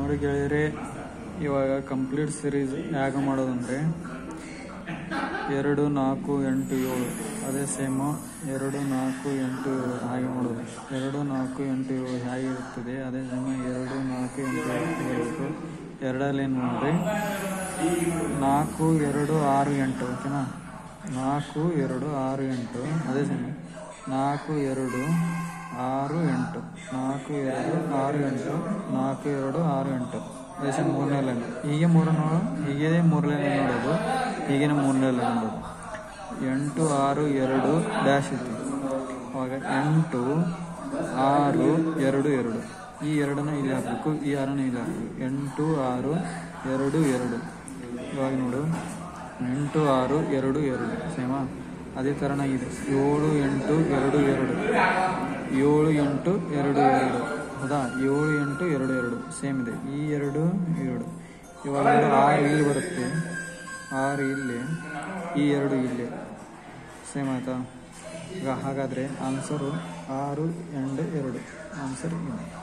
ನೋಡಿ ಗೆಳೆಯರೆ ಇವಾಗ ಕಂಪ್ಲೀಟ್ ಸಿರೀಸ್ ಹೇಗೆ ಮಾಡೋದಂದ್ರೆ ಎರಡು ನಾಲ್ಕು ಎಂಟು ಏಳು ಅದೇ ಸೇಮು ಎರಡು ನಾಲ್ಕು ಎಂಟು ಏಳು ಹಾಗೆ ಮಾಡೋದು ಎರಡು ನಾಲ್ಕು ಎಂಟು ಏಳು ಹೇಗೆ ಇರ್ತದೆ ಅದೇ ಸೇಮ ಎರಡು ನಾಲ್ಕು ಎಂಟು ಏಳು ಇರಬೇಕು ಎರಡಲ್ಲಿ ಏನು ಮಾಡಿರಿ ನಾಲ್ಕು ಎರಡು ಆರು ಎಂಟು ಓಕೆನಾ ನಾಲ್ಕು ಎರಡು ಆರು ಎಂಟು ಅದೇ ಸೇಮ ನಾಲ್ಕು ಎರಡು ಆರು ಎಂಟು ನಾಲ್ಕು ಎರಡು ಆರು ಎಂಟು ನಾಲ್ಕು ಎರಡು ಆರು ಎಂಟು ಅದೇ ಸೇಮ್ ಮೂರನೇ ಲೈನ್ ಹೀಗೆ ಮೂರು ನೋಡು ಹೀಗೆ ಮೂರನೇ ಲೈನ್ ನೋಡೋದು ಹೀಗೇನೆ ಮೂರನೇ ಲೈನ್ ನೋಡೋದು ಎಂಟು ಆರು ಎರಡು ಡ್ಯಾಶ್ ಇತ್ತು ಅವಾಗ ಎಂಟು ಆರು ಎರಡು ಎರಡು ಈ ಎರಡನ್ನ ಇಲ್ಲಿ ಹಾಕಬೇಕು ಈ ಆರನ್ನ ಇಲ್ಲಿ ಹಾಕಬೇಕು ಎಂಟು ಆರು ಎರಡು ಎರಡು ಇವಾಗ ನೋಡು ಎಂಟು ಆರು ಎರಡು ಎರಡು ಸೇಮಾ ಅದೇ ಥರನ ಇದೆ ಏಳು ಎಂಟು ಎರಡು ಎರಡು ಏಳು ಎಂಟು ಎರಡು ಎರಡು ಹೌದಾ ಏಳು ಎಂಟು ಎರಡು ಎರಡು ಸೇಮ್ ಇದೆ ಈ ಎರಡು ಎರಡು ಇವಾಗ ಇದು ಆರು ಇಲ್ಲಿ ಬರುತ್ತೆ ಆರು ಇಲ್ಲಿ ಈ ಎರಡು ಇಲ್ಲಿ ಸೇಮ್ ಆಯ್ತಾ ಈಗ ಹಾಗಾದರೆ ಆನ್ಸರು ಆರು ಎಂಟು ಎರಡು ಆನ್ಸರ್ ಇದೆ